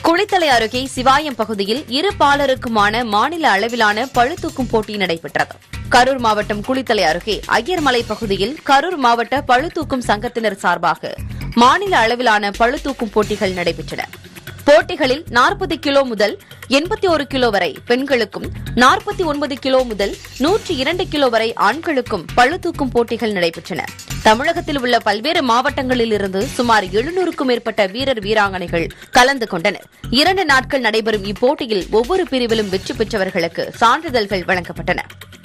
குளித்தலை அருகே சிவாயம் பகுதியில் இரு பாலருக்குமான மாநில அளவிலான பளுதூக்கும் போட்டி நடைபெற்றது கரூர் மாவட்டம் குளித்தலை அருகே ஐயர்மலை பகுதியில் கரூர் மாவட்ட பளுதூக்கும் சங்கத்தினர் சார்பாக மாநில அளவிலான பளுதூக்கும் போட்டிகள் நடைபெற்றன போட்டிகளில் நாற்பது கிலோ முதல் எண்பத்தி ஒரு கிலோ வரை பெண்களுக்கும் நாற்பத்தி ஒன்பது கிலோ முதல் நூற்றி இரண்டு கிலோ வரை ஆண்களுக்கும் பளுதூக்கும் போட்டிகள் நடைபெற்றன தமிழகத்தில் உள்ள பல்வேறு மாவட்டங்களில் இருந்து சுமார் எழுநூறுக்கும் மேற்பட்ட வீரர் வீராங்கனைகள் கலந்து கொண்டனர் இரண்டு நாட்கள் நடைபெறும் இப்போட்டியில் ஒவ்வொரு பிரிவிலும் வெற்றி பெற்றவர்களுக்கு சான்றிதழ்கள் வழங்கப்பட்டன